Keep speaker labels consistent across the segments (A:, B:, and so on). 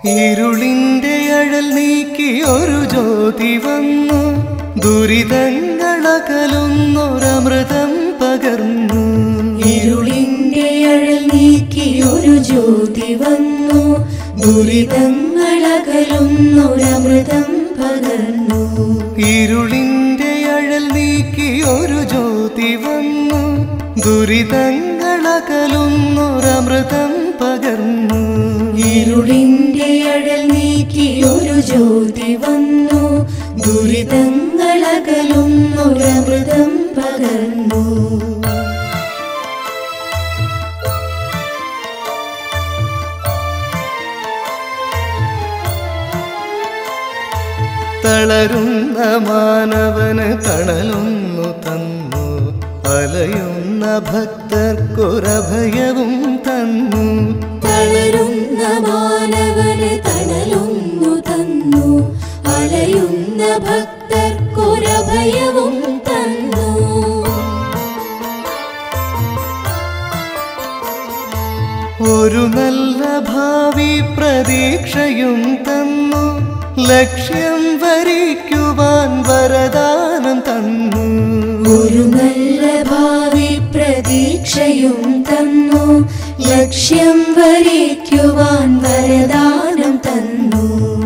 A: ഇരുളിന്റെ അഴൽ നീക്കി ഒരു ജ്യോതി വന്നു ദുരിതങ്ങളകലുന്നൊരമൃതം പകർന്നു
B: ഇരുളിന്റെ അഴൽ നീക്കി ഒരു ജ്യോതി വന്നു ദുരിതങ്ങളകലുന്നൊരമൃതം പകർന്നു
A: ഇരുളിന്റെ അഴൽ നീക്കി ഒരു ജ്യോതി വന്നു ദുരിതങ്ങളകലുന്നൊരമൃതം പകർന്നു
B: ഇരുളിന്റെ അഴൽ നീക്കി ഒരു ജ്യോതി വന്നു ദുരിതങ്ങളകലുന്നൊരമൃതം പകർന്നു
A: തളരുന്ന മാനവന് തണലൊന്നു തന്നു അലയുന്ന ഭക്തർക്കൊരഭയവും തന്നു
B: തളരുന്ന മാനവന് തണലൊന്നു തന്നു അലയുന്ന ഭക്തർക്കൊരഭയവും തന്നു
A: ഒരു നല്ല ഭാവി പ്രതീക്ഷയും തന്നു ലക്ഷ്യം വരിക്കുവാൻ വരദാനം തന്നു
B: ഒരു നല്ല ഭാവി പ്രതീക്ഷയും തന്നു ലക്ഷ്യം വരയ്ക്കുവാൻ വരദാനം തന്നു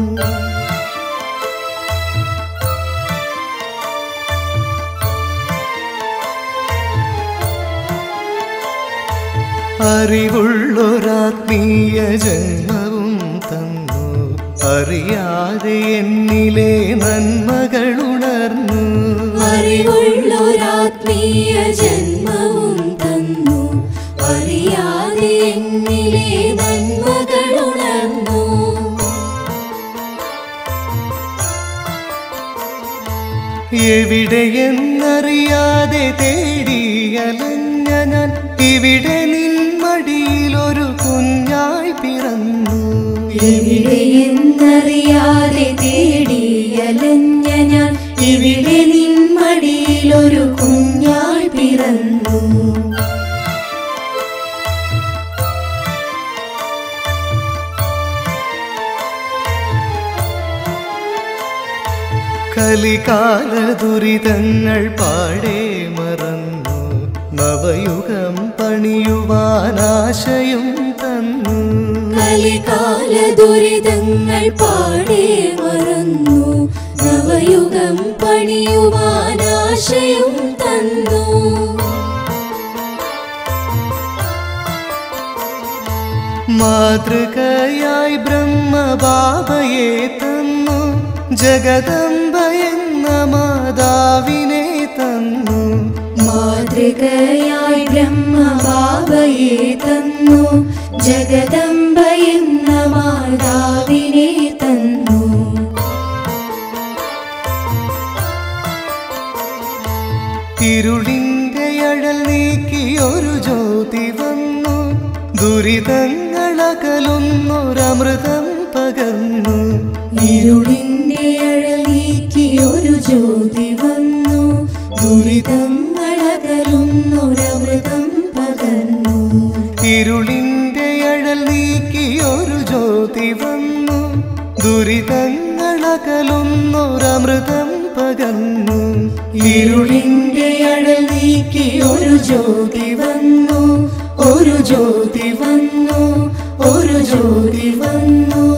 A: അറിവുള്ളൊരാത്മീയ ജന്മവും തന്നു അറിയാതെ എന്നിലെ നന്മകളുണർന്നു
B: അറിവുള്ളൊരാത്മീയ ജന്മവും തന്നു അറിയാതെ എന്നിലെ നന്മകളുണർന്നു
A: എവിടെയെന്നറിയാതെ തേടിയലഞ്ഞ ഞാൻ ഇവിടെ നിൻമടിയിലൊരു കുഞ്ഞായി പിറന്നു
B: എവിടെയെന്നറിയാതെ തേടിയലഞ്ഞ ഞാൻ ഇവിടെ നിൻമടിയിലൊരു കുഞ്ഞായി പിറന്നു
A: കലികാല ദുരിതങ്ങൾ പാടെ മറന്നു നവയുഗം പണിയുവാനാശയും തന്നു
B: കലികാല ദുരിതങ്ങൾ പാടെ മറന്നു നവയുഗം പണിയുവാനാശയം തന്നു
A: മാതൃകയായി ബ്രഹ്മബാബയെ തന്നു ജഗദംബ എന്ന മാതാവിനെ തന്നു
B: മാതൃകയായി ബ്രഹ്മബാബയെ തന്നു ജഗദംബ എന്ന മാതാവിനെ തന്നു
A: ഇരുളിന്റെ അഴൽ നീക്കി ഒരു ജ്യോതി വന്നു ദുരിതങ്ങളകലുന്നൊരമൃതം പകർന്നു
B: ഇരുളിന്റെ അഴൽ നീക്കി ഒരു ജ്യോതി വന്നു ദുരിതങ്ങളകലുന്നൊരമൃതം പകർന്നു
A: ഇരുളിന്റെ അഴൽ നീക്കി ഒരു ജ്യോതി വന്നു ദുരിതങ്ങളകലുന്നൊരമൃതം പകർന്നു
B: ഇരുളിന്റെ അഴൽ നീക്കി ഒരു ജ്യോതി വന്നു ഒരു ജ്യോതി വന്നു ഒരു ജ്യോതി വന്നു